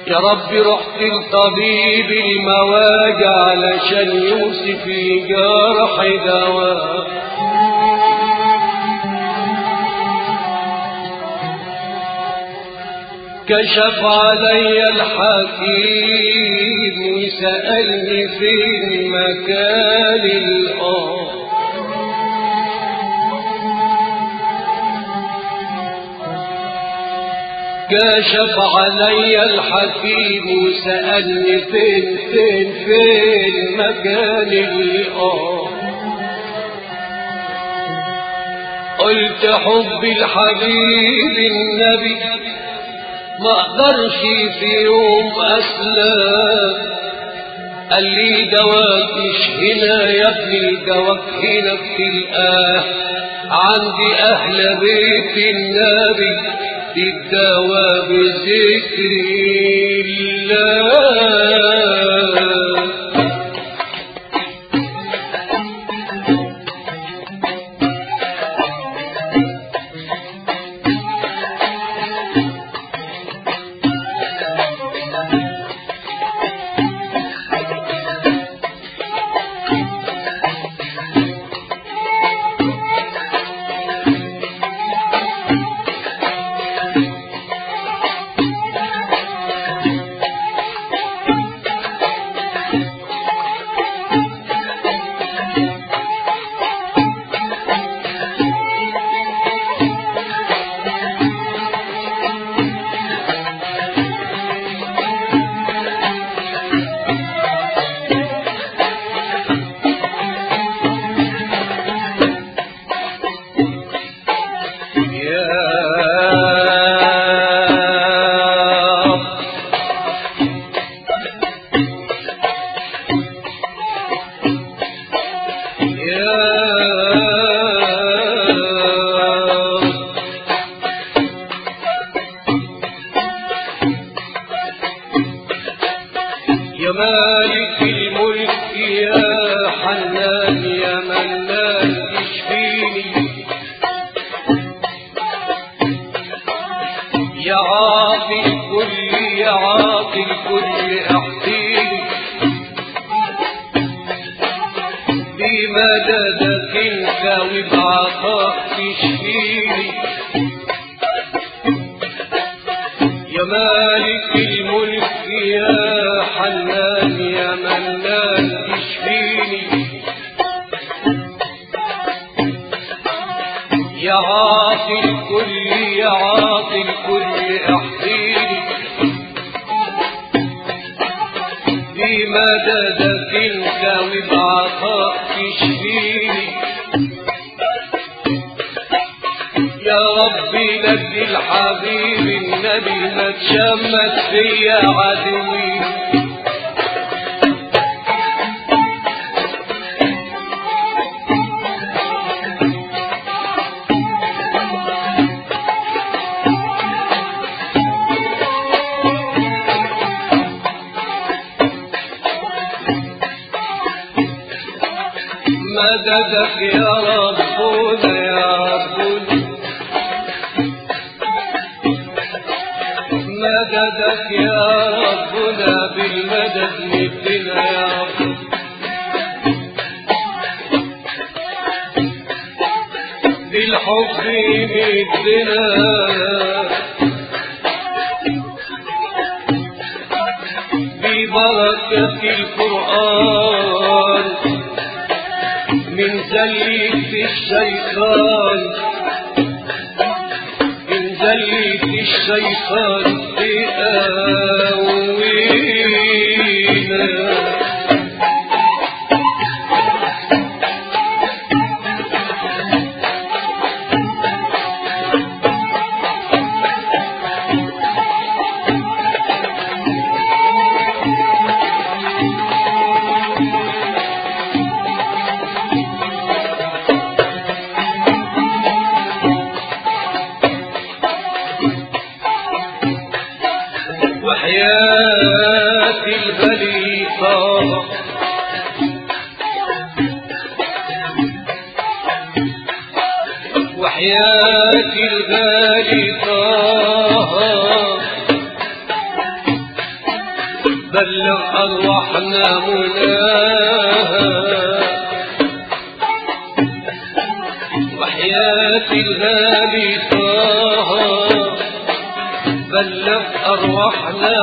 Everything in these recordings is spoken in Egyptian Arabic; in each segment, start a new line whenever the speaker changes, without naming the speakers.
يا رب رحت لطبيب المواجع علشان يوصف لي جرح دواء كشف علي الحكيم وسألني فين مكان الأرض كشف علي الحكيم وسألني فين فين فين مكان الأرض قلت حب الحبيب النبي ما اقدرش في يوم اسلم قال لي دواك مش هنا يا ابني دواك هنا في الآه عندي أهل بيت النبي الدواء بذكر الله يا مالك الملك يا حنان يا منان اشفيني يا عاطي الكل يا عاطي الكل احصيني بمددك انت وبعطاك تشفيني يا مالك الملك يا حنان يا منان تشفيني يا عاطي الكل يا عاطي الكل احصيني بمددك انت وبعطاك تشفيني يا ربي نجي الحبيب النبي ما تشمت فيا عدوي مددك يا ربنا يا ربنا مددك يا ربنا بالمدد مدنا يا رب بالحب مدنا ببركة القرآن من زلة الشيطان من زلة الشيطان تقاوينا وحياة البليطة وحياة البليطة بلغ أرواحنا مناها وحياة الغالي طه بلغ أرواحنا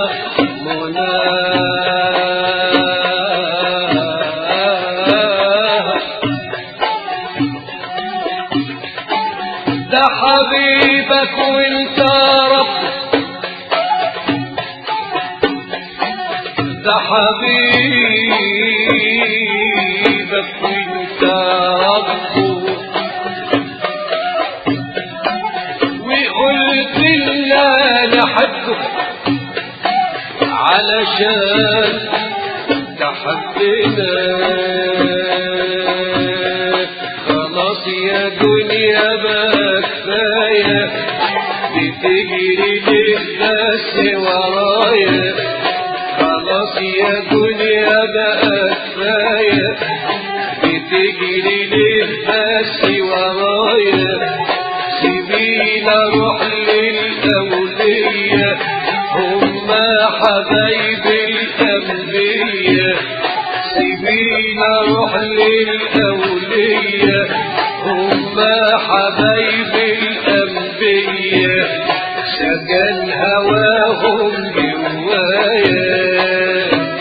مناها ده حبيبك وانت رب ده حبيبك وانت ربه وقلت لنا نحبه علشان تحبنا خلاص يا دنيا بقى كفايه بتجري ليه بس ورايا خلاص يا دنيا بقى كفايه بتجري ليه بس ورايا سيبينا روح للأولية هما حبايب الأنبياء سيبينا روح للأولية هما حبايب الأنبياء سكن هواهم جوايا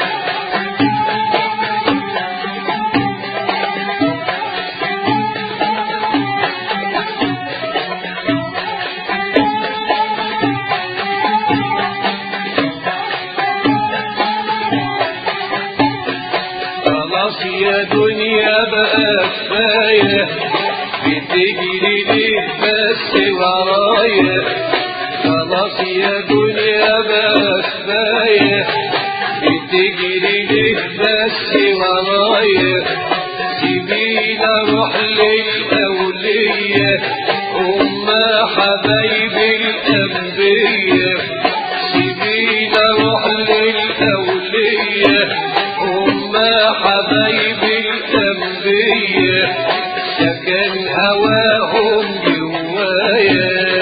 خلاص يا دنيا بقى كفاية بتجري ليه بس ورايا خلاص يا دنيا بقى كفاية بتجري ليه بس ورايا سيبينا روح للأولية هما حبايب الأنبياء سيبينا روح للأولية هما حبايب الأنبياء سكن هواهم جوايا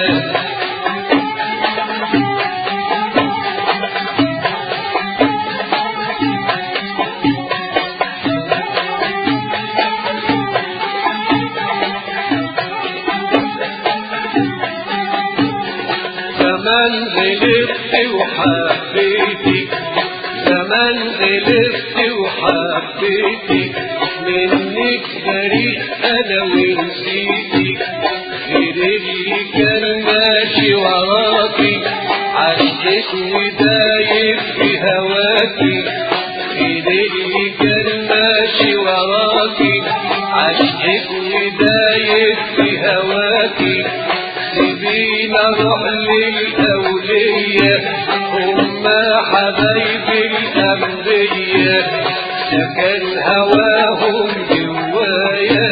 زمان غلبت وحبيتك زمان غلبت وحبيتك منك بريء انا ونسيتك غير اللي كان ماشي وراكي عشقك ودايب في هواكي غير اللي كان ماشي وراكي عشقك ودايب في هواكي سيبينا روح للأولية هما حبايب الأنبياء سكن هواهم جوايا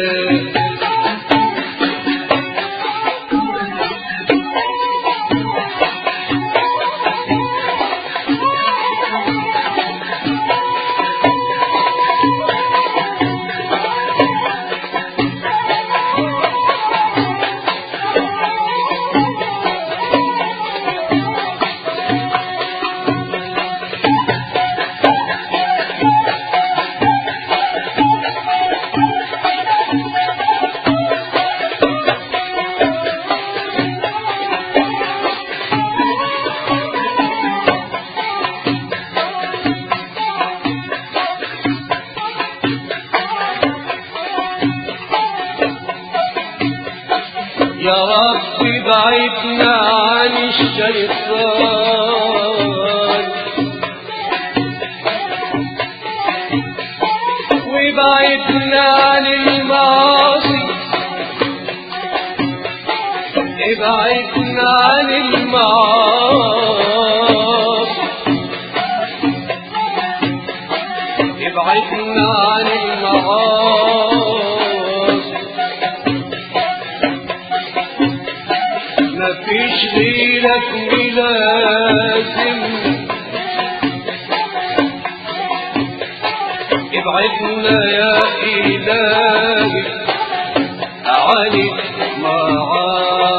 يا رب بعدنا عن الشيطان وبعدنا عن المعاصي ابعدنا عن المعاصي ابعدنا عن المعاصي مفيش غيرك ملازم ابعدنا يا إلهي عن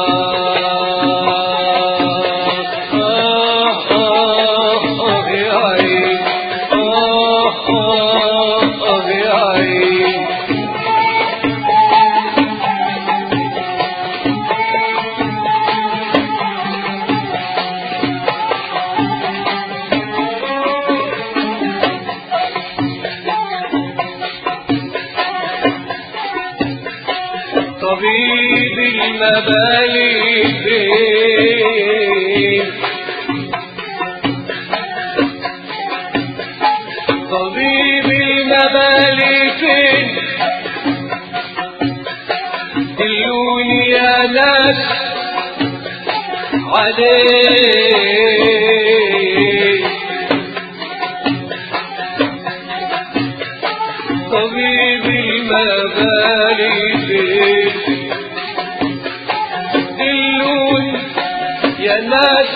المعاصي المبالي فين طبيب المبالي فين دلوني يا ناس عليه طبيب المبالي فين دلوني يا ناس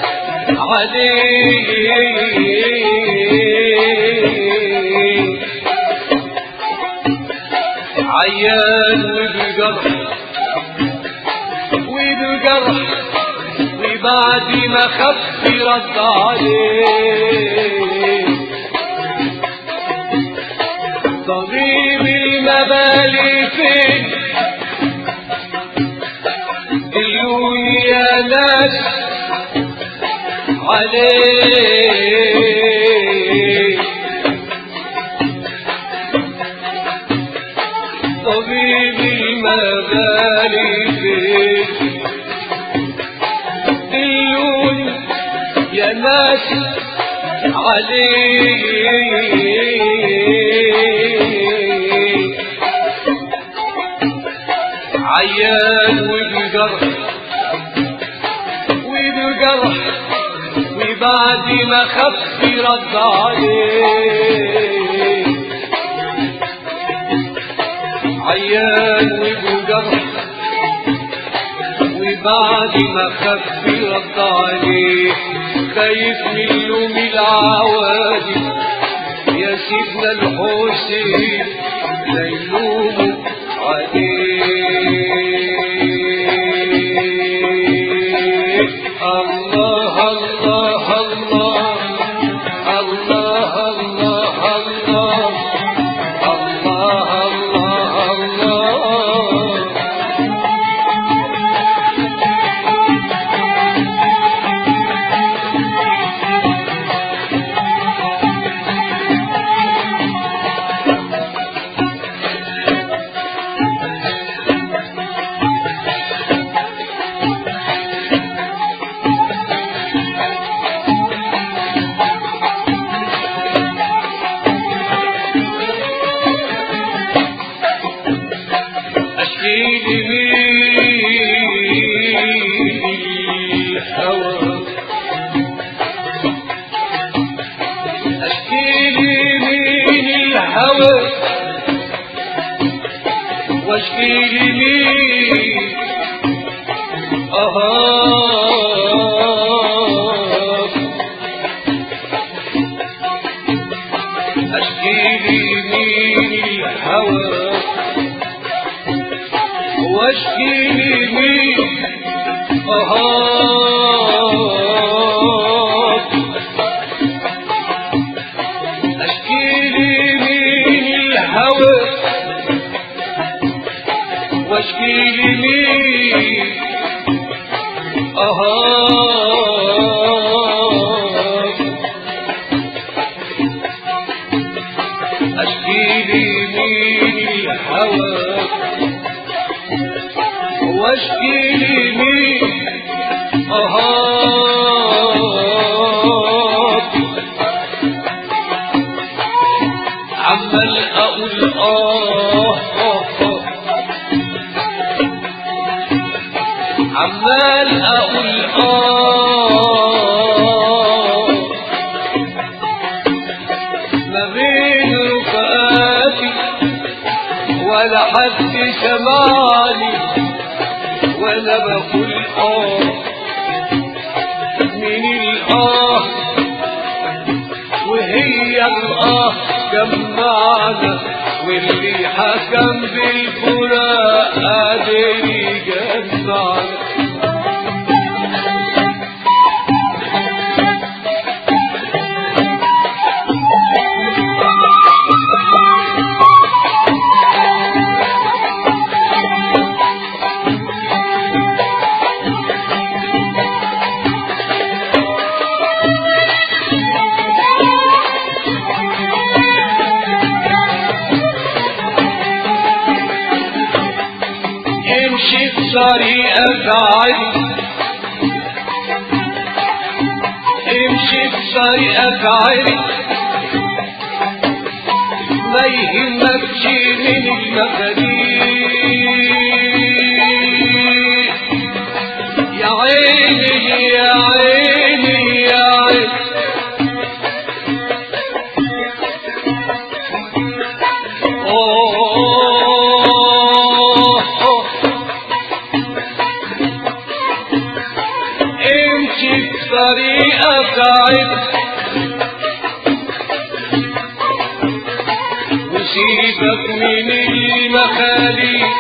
عليه عيان وبجرح وبجرح وبعد ما خف رد عليه طبيب المبالي فين دلوني يا ناس عليه طبيب المبالي فين دلوني يا ناس عليه عيان وبجرح وبجرح وبعد ما خف رد عليه عيان وبجرح وبعد ما خف رد عليه خايف من لوم العوادي يا سيدنا الحسين لا يلوموا عليه الله الله الله الله الله الله الله الله الله أشكي لمين الهوى أشكي لمين الهوى واشكي لمين أهاب أشكي لمين الهوى واشكي لمين أهاب أشكي لمين الهوى واشكي لمين أهاب أشكي لمين الهوى واشكي لمين أهاب عمال أقول آه آه آه عمال أقول آه ما بين رفقاتي ولا حد سمعني وانا بقول اه من الاه وهي الاه جمعنا واللي حكم بالفراق قادر يجمعنا يمشي طريقك عادي امشي بطريقك عادي ما يهمكش من المخاليق يا عيني يا عيني يا عيني أوه. امشي بطريقك عدل وسيبك من المخاليق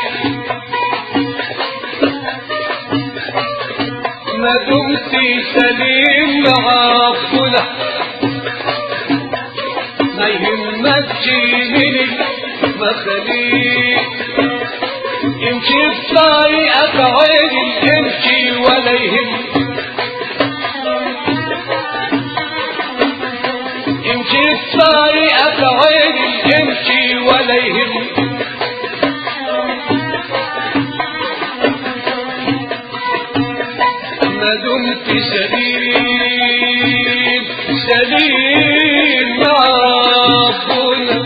ما دمت سليم مع ربنا ما يهمكش من المخاليق امشي بطريقك عدل امشي ولا يهمك امشي بطريقك عدل امشي ولا يهمك ما دمت سليم سليم مع ربنا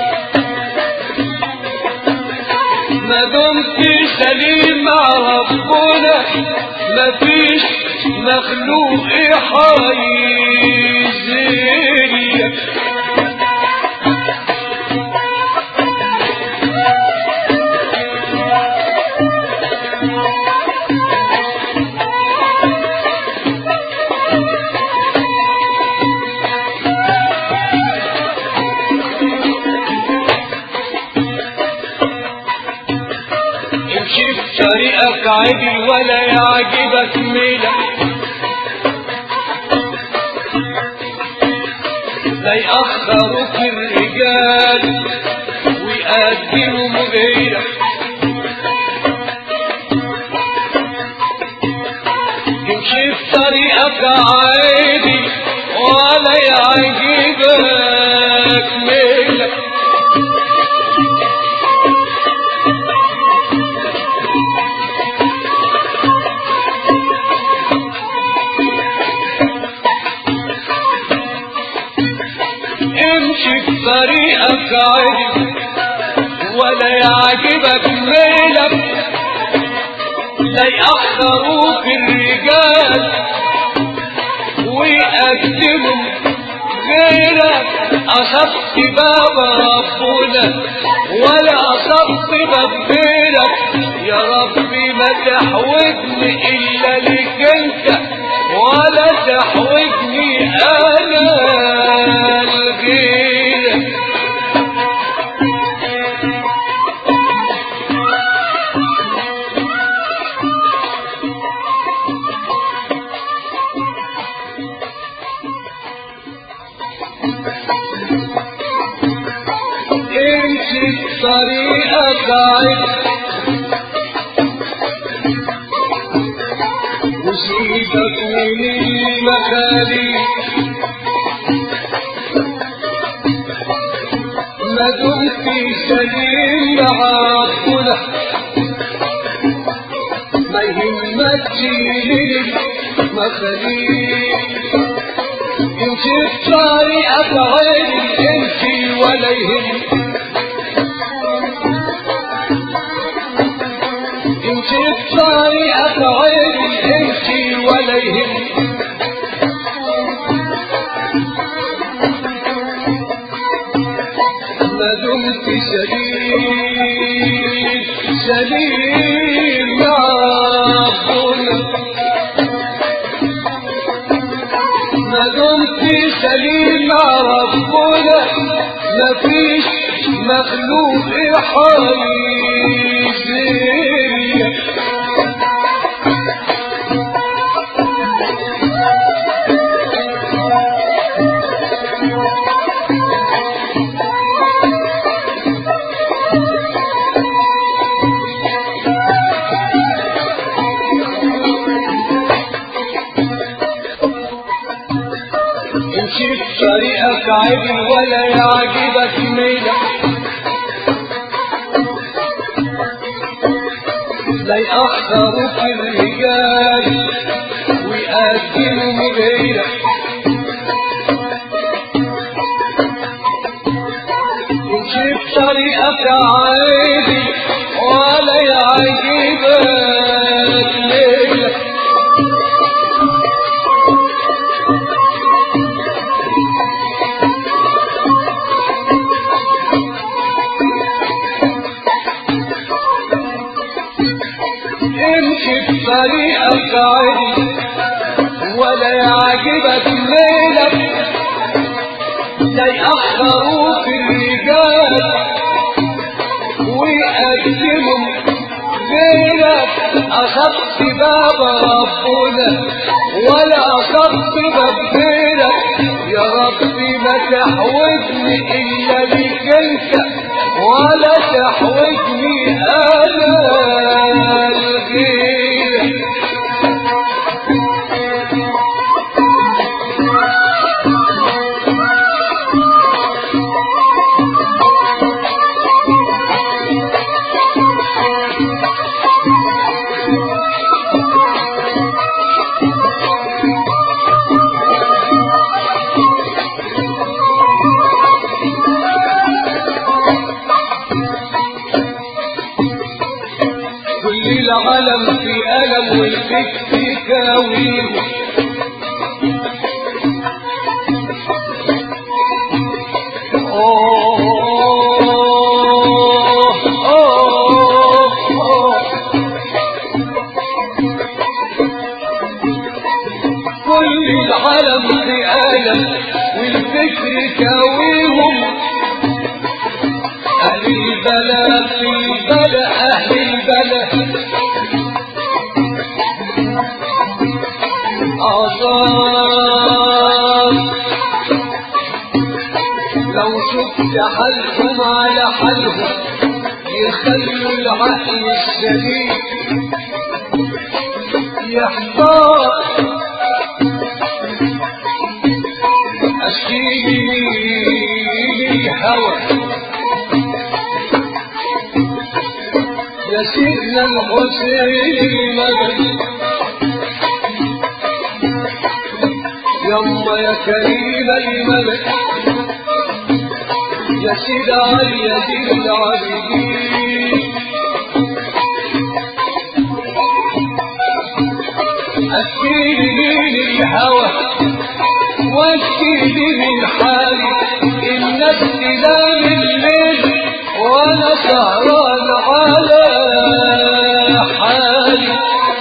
ما دمت سليم مع ربنا مفيش مخلوق حيزيك امشي بطريقك عدل ولا يعجبك ميلك لا يأخروك الرجال ويقدموا غيرك امشي بطريقك عادي ولا يعجبك ميلك امشي بطريقك عادي ولا يعجبك ميلك لا يأخروك الرجال ويقدموا غيرك أصبت باب ربنا ولا أصبت باب غيرك يا ربي ما تحوجني إلا لك أنت ولا تحوجني أنا لغيرك امشي بطريقك عدل وسيبك من المخاليق ما دمت سليم مع ربنا ما يهمكش من المخاليق امشي بطريقك عدل امشي ولا يهمك امشي بطريقك عدل امشي ولا يهمك ما دمت سليم سليم مع ربنا ما دمت سليم مع ربنا مفيش مخلوق حيزيك امشي بطريقك عدل ولا يعجبك ميلك لا يأخر يأخروا في الرجال ويقدموا غيرك تمشي بطريقك عادي ولا يعجبك ليلك امشي بطريقك عادي ولا يعجبك ليلك لا يأخروا في الرجال ويقدموا غيرك أخذت باب ربنا ولا أخذت باب غيرك يا ربي ما تحوجني إلا بك أنت ولا تحوجني أنا لغيرك كل العالم في ألم والفكر كاويه أوه أوه أوه كل العالم في ألم والفكر كاويهم أهل البلا في البلا أهل البلا عذاب لو شفت حالهم على حالهم يخلوا العقل السليم يحتار أشيل الهوى يا سيدنا الحسين مدد يما يا كريم الملك يا سيد علي يا سيد العابدين أكيد الهوى واكيد من حالي الناس تنام الليل وانا سهران على حالي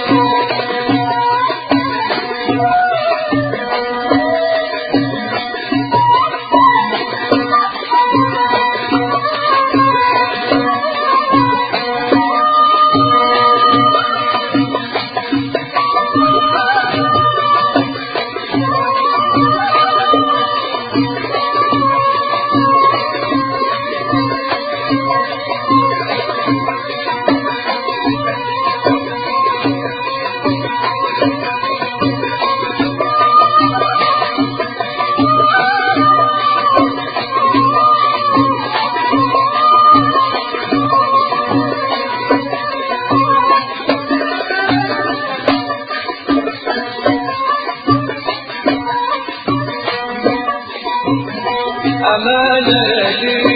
أمانة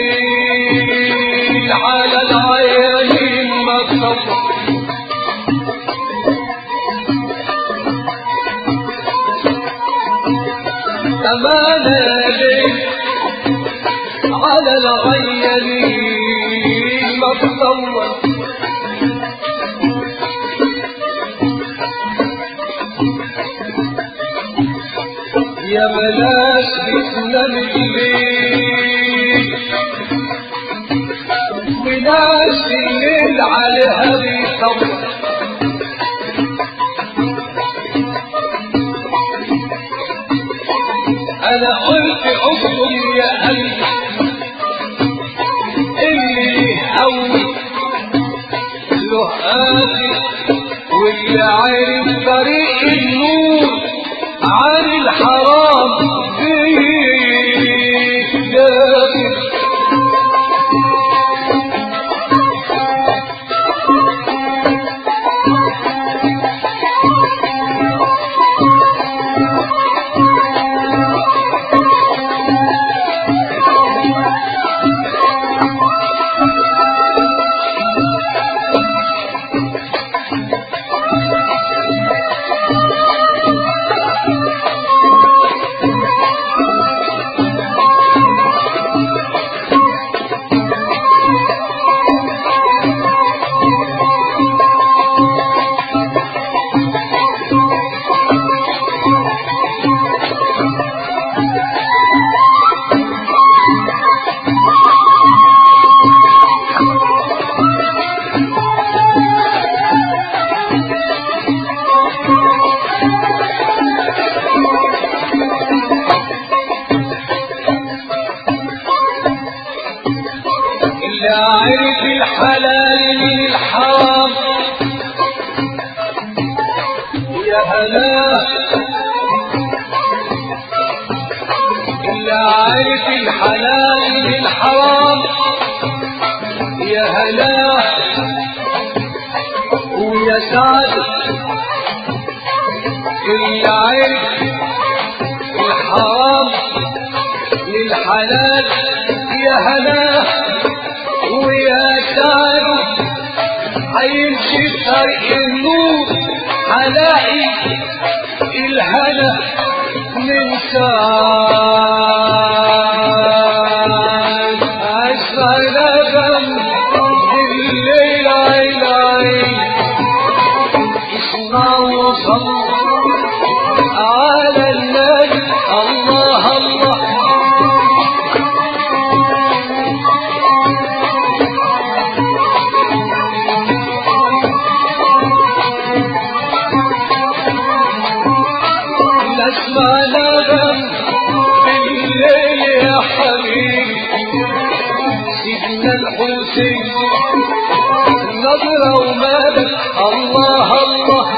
لي على العيالين مصطفى أمانة لي على العيالين مصطفى يا بلاش بتنام الليل بلاش الليل عليها بيصبر انا قلت اصبر يا قلبي اللي يهوي له قاسي واللي عارف طريق النور عن الحرام بيتجاهل يا هلا اللي عارف الحلال من الحرام يا هلا ويا سعد اللي عارف الحرام للحلال يا هلا ويا سعد هيمشي في طريق النور هلاقي الهنا من سعد أسمع نغم بالليل عين عين اسمع وصل على النبي الله الله نسمع نغم بالليل يا حبيبي سيدنا الحسين نظرة ومالك الله الله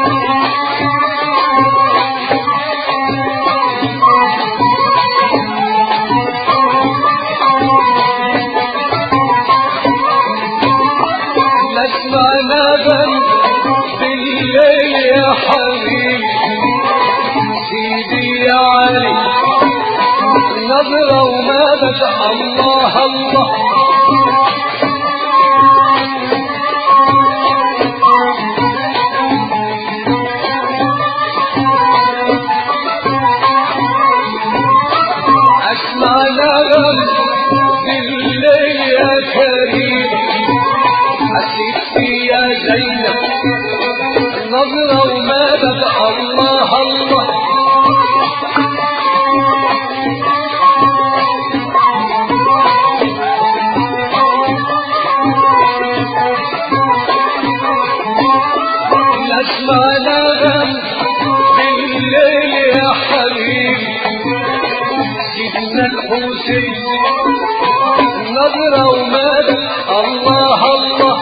نسمع نغم بالليل يا حبيبي سيدي يا علي نظرة ومالك الله الله أسمع نغم بالليل يا كريم حسيت يا زينب نظرة ومالك الله الله نسمع نغم بالليل يا حبيبي سيدنا الحسين نظرة ومالك الله الله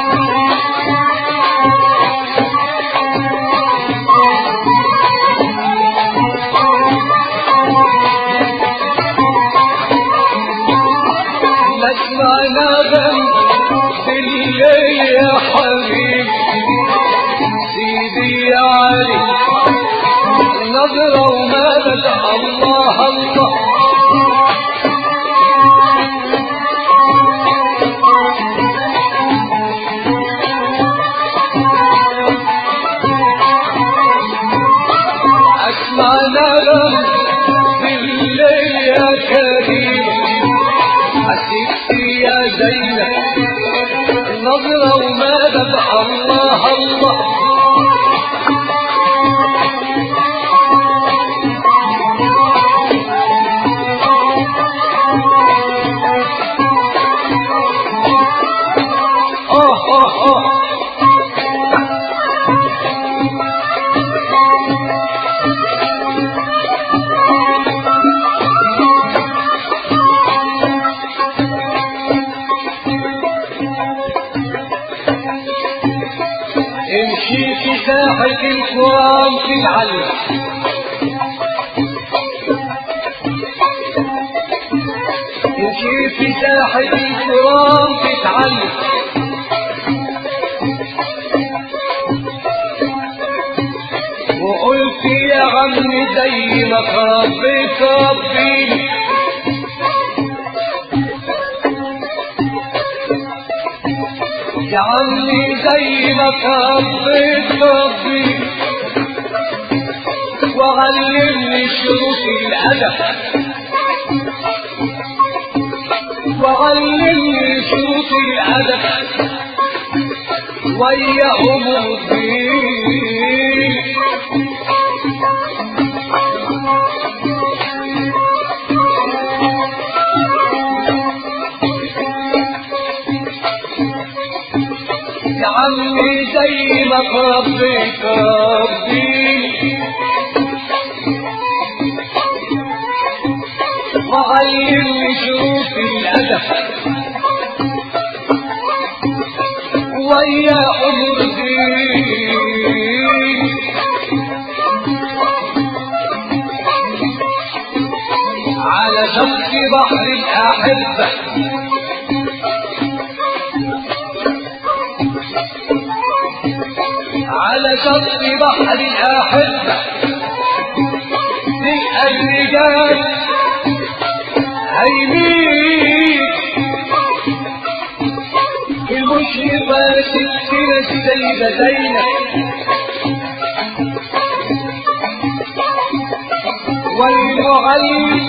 نسمع نغم بالليل يا حبيبي سيدي يا علي نظرة ومالك الله الله أسمع نغم بالليل يا كريم حسيت يا زينب نظرة ومالك الله الله آه آه آه امشي في ساحة الكرام تتعلم امشي في ساحة الكرام تتعلم وقلت يا عمي زي ما ربيت ربيني يا عمي زي ما ربيت ربيني وعلمني شروط الأدب وعلمني شروط الأدب ويا أمور الدين يا عمي زي ما ربيت ربيني وعلمني شروط الأدب ويا أمور الدين على شط بحر الأحبة على شط بحر الأحبة تلقى الرجال هيمين المشرقة ستنا السيدة زينب والمعلم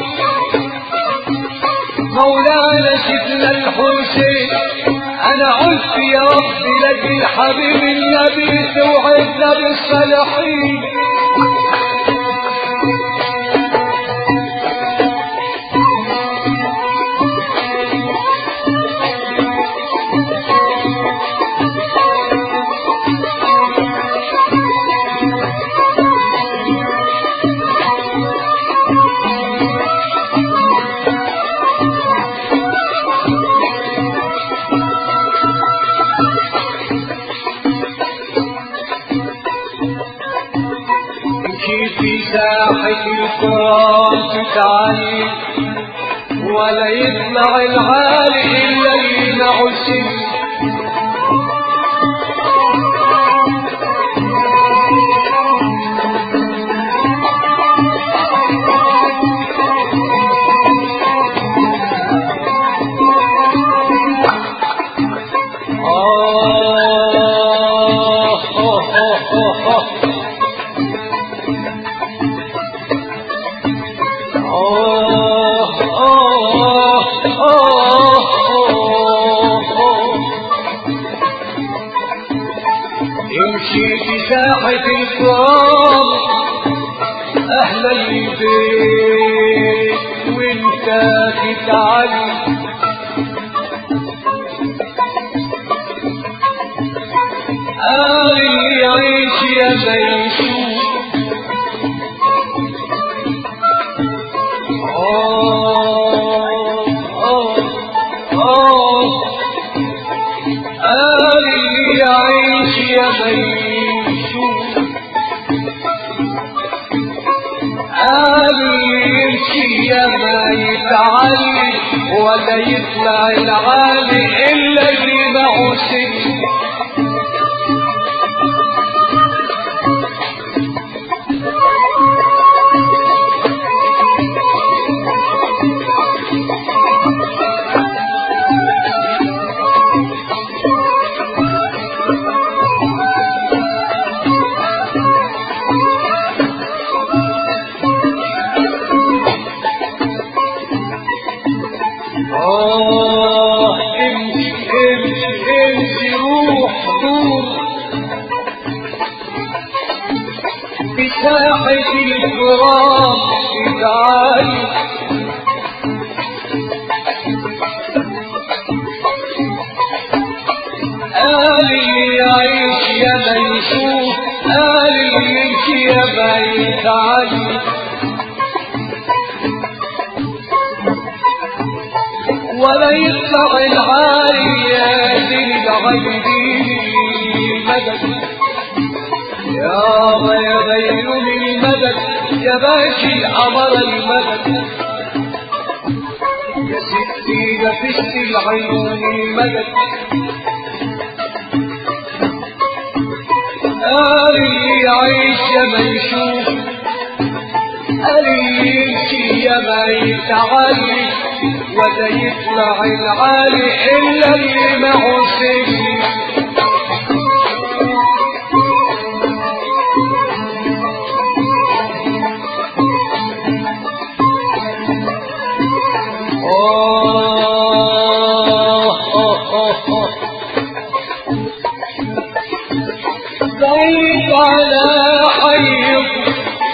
مولانا سيدنا الحسين انا قلت يا رب لك حبيب النبي توعدنا بالصالحين تمشي في ساحة القرآن تتعلم ولا يطلع العالي إلا يمنع السن آه آه آه آه آه امشي في ساحة الكرام أهل البيت وانت تتعلم قال اللي يعيش يا ميسور قال اللي يعيش يا ميسور قال اللي يمشي يا ما يتعلم ولا يطلع العالي الا اللي معه سن آه امشي امشي امشي روح دور بساحة الفراق تعالي قال اللي يعيش يا ميسور قال اللي يمشي يا ميت علي ولا يطلع العالي يا دين الغيبين مدد يا ما يا بيوم المدد يا باشي القمر المدد يا ستي نفست العيون المدد قال اللي يعيش يا ما يشوف قال اللي يمشي يا ما يتعلي ولا يطلع العالي الا اللي معه سجن ضيق على حيكم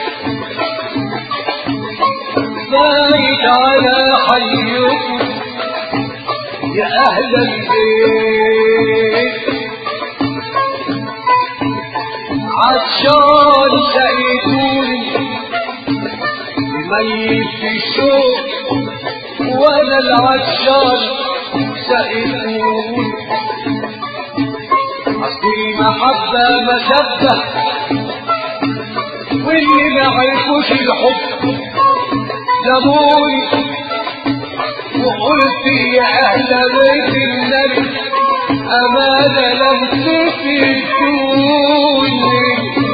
ضيق على حيكم يا أهل البيت عطشان سقيتوني ميت في الشوق وانا العطشان سقيتوني اصل المحبة مسبة واللي ما عرفوش الحب جابوني وقلت يا أهل بيت النبي أمانة لم تفيدوني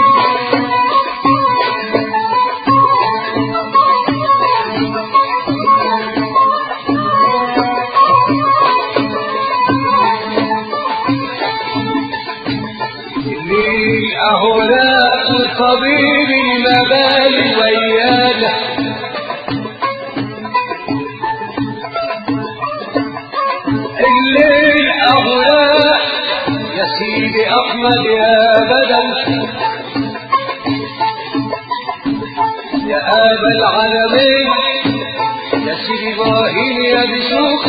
الليل أهراء طبيب المبالي ويانا الليل أهراء يا سيدي أحمد يا بدن يا أبا العالمين يا سيدي إبراهيم يا بشوق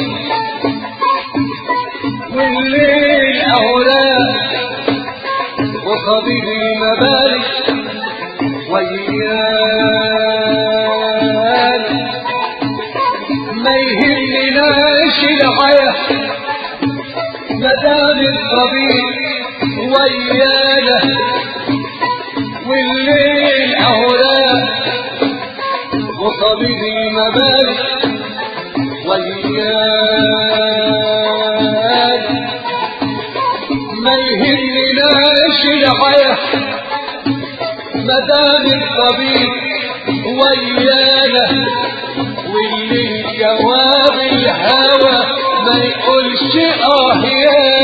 والليل أهراء وطبيب المبارك ويان ما يهمناش الحياة مدام الطبيب ويانا والليل أهراء وطبيب المبارك ويان ما يهمناش الحياة مدام الطبيب ويانا واللي جواب الهوى ما يقولش اه يا